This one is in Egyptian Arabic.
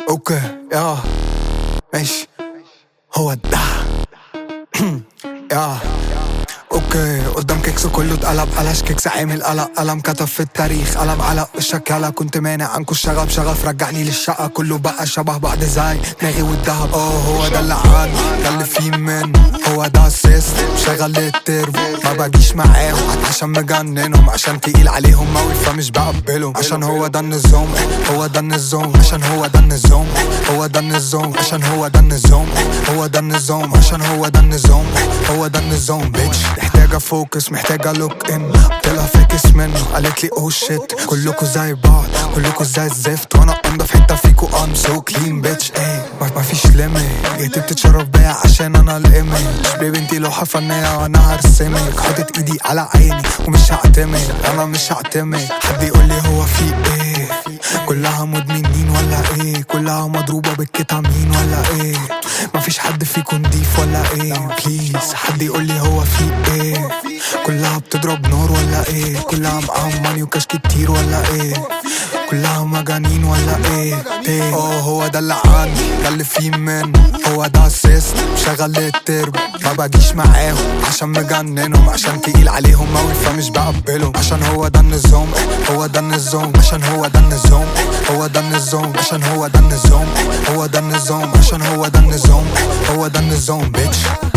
اوكي يا ماشي هو ده يا اوكي قدام كيكس كله اتقلب قلش كيكس عامل قلق قلم كتب في التاريخ قلم علق وشك يلا كنت مانع عنكو الشغب شغف رجعني للشقة كله بقى شبه بعض زي دماغي والدهب اه هو ده اللي عندي ده اللي فيه من هو ده السيست مشغل التربو ما باجيش معاهم عشان مجننهم عشان تقيل عليهم موي فمش بقبلهم عشان هو ده النظام هو ده النظام عشان هو ده النظام هو ده النظام عشان هو ده النظام هو ده النظام عشان هو ده النظام هو ده النظام بيتش محتاجة فوكس محتاجة لوك ان طلع فاكس منه قالت لي اوه شيت كلكوا زي بعض كلكوا زي الزفت وانا انضف حتة فيكوا ام سو كلين بيتش ايه مفيش ليميت جيتي بتتشرف بيا عشان انا الايمج بيبي انتي لوحة فنية وانا هرسمك حاطط ايدي على عيني ومش هعتمد انا مش هعتمد حد يقول لي هو في ايه كلها مدمنين ولا ايه كلها مضروبة بالكتامين ولا ايه مفيش حد فيكم نضيف ولا ايه بليز حد يقول لي هو في ايه كلها بتضرب نار ولا ايه كلها معاهم ماني وكاش كتير ولا ايه كلها مجانين ولا ايه ايه اه هو ده اللي عندي ده اللي فيه من هو ده السيست مشغل التربو ما باجيش معاهم عشان مجننهم عشان تقيل عليهم موي فمش بقبلهم عشان هو ده النظام هو ده النظام عشان هو ده النظام هو ده النظام عشان هو ده النظام هو ده النظام عشان هو ده النظام هو ده النظام بيتش